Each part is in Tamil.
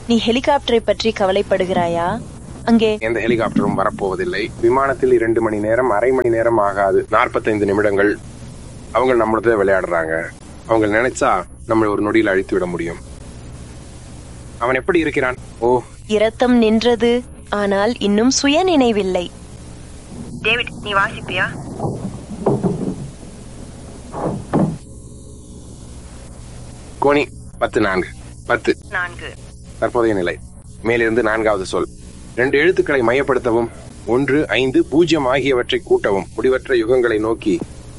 நீ ஹெலிகாப்டரை பற்றி கவலைப்படுகிறாயா அங்கே எந்த ஹெலிகாப்டரும் வரப்போவதில்லை விமானத்தில் இரண்டு மணி நேரம் அரை மணி நேரம் ஆகாது நாற்பத்தைந்து நிமிடங்கள் அவங்க நம்மளதே விளையாடுறாங்க அவங்க நினைச்சா நம்மளை ஒரு நொடியில் அழித்து விட முடியும் அவன் எப்படி இருக்கிறான் ஓ இரத்தம் நின்றது ஆனால் இன்னும் சுய நினைவில்லை டேவிட் நீ வாசிப்பியா கோணி பத்து நான்கு பத்து நான்கு தற்போதைய நிலை மேலிருந்து நான்காவது சொல் ரெண்டு எழுத்துக்களை மையப்படுத்தவும் ஒன்று ஐந்து பூஜ்ஜியம் ஆகியவற்றை கூட்டவும் முடிவற்ற யுகங்களை நோக்கி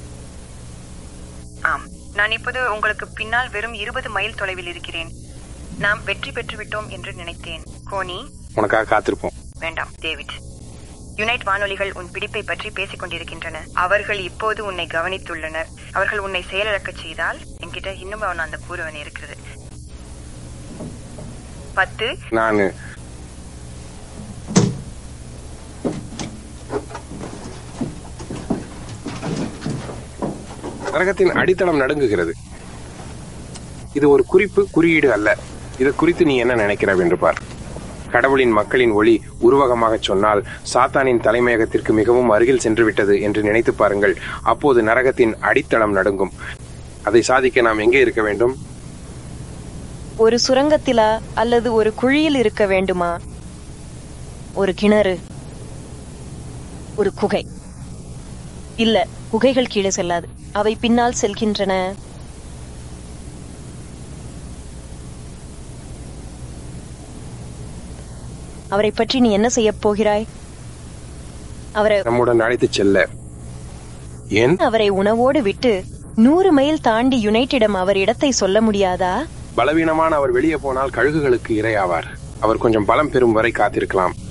ஆம் நான் இப்போது உங்களுக்கு பின்னால் வெறும் இருபது மைல் தொலைவில் இருக்கிறேன் நாம் வெற்றி பெற்று விட்டோம் என்று நினைத்தேன் கோனி உனக்காக காத்திருப்போம் வேண்டாம் டேவிட் யுனைட் வானொலிகள் உன் பிடிப்பை பற்றி பேசிக் கொண்டிருக்கின்றன அவர்கள் இப்போது உன்னை கவனித்துள்ளனர் அவர்கள் உன்னை செயலிழக்கச் செய்தால் என்கிட்ட இன்னும் அவன் அந்த கூறுவன் இருக்கிறது பத்து நான் நரகத்தின் அடித்தளம் நடுங்குகிறது இது ஒரு குறிப்பு குறியீடு அல்ல இது குறித்து நீ என்ன நினைக்கிறாய் என்று பார் கடவுளின் மக்களின் ஒளி உருவகமாக சொன்னால் சாத்தானின் தலைமையகத்திற்கு மிகவும் அருகில் சென்று விட்டது என்று நினைத்து பாருங்கள் அப்போது நரகத்தின் அடித்தளம் நடுங்கும் அதை சாதிக்க நாம் எங்கே இருக்க வேண்டும் ஒரு சுரங்கத்திலா அல்லது ஒரு குழியில் இருக்க வேண்டுமா ஒரு கிணறு ஒரு குகை இல்ல குகைகள் கீழே செல்லாது அவை பின்னால் செல்கின்றன அவரை பற்றி நீ என்ன செய்யப் போகிறாய் அவரை நம்முடன் அழைத்துச் செல்ல ஏன் அவரை உணவோடு விட்டு நூறு மைல் தாண்டி யுனைட்டிடம் அவர் இடத்தை சொல்ல முடியாதா பலவீனமான அவர் வெளியே போனால் கழுகுகளுக்கு இரையாவார் அவர் கொஞ்சம் பலம் பெறும் வரை காத்திருக்கலாம்